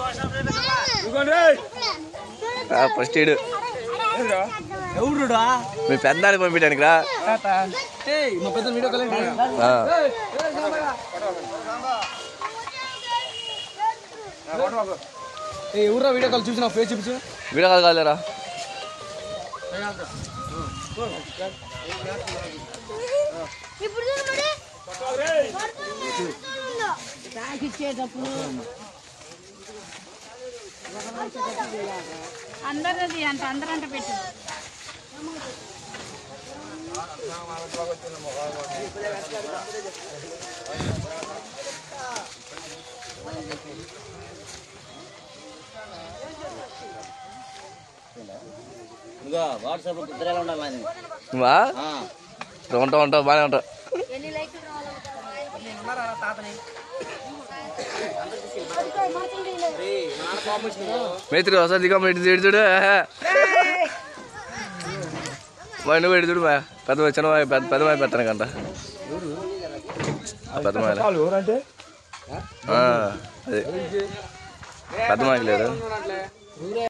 First ఇడు ఎవరుడా మీ పెద్దాన్ని పంపించడానికి రా మా పెద్ద వీడియో కాల్ ఆ. ఎవరురా వీడియో కాల్ చూసి నా ఫేస్ చూపించు వీడియో కాల్ కాలేరా ఇప్పుడు చూడు అందరిది అంట అందరంట పెట్టు ఇదిగో వాట్సాప్ ఇద్దరు ఉండాలి నువ్వా ఉంటావు ఉంటావు బాగానే ఉంటావు ఎన్ని లైకులు మేత్రి ఒకసారి దిగా ఇటు ఇటు చూడు మా నువ్వు ఇటు చూడు మా పెద్ద చిన్న పెద్ద పెద్ద మాయ పెడతాను కంట పెద్ద మాయలే ఎవరంటే ఆ, అదే పెద్ద మాయకి లేదు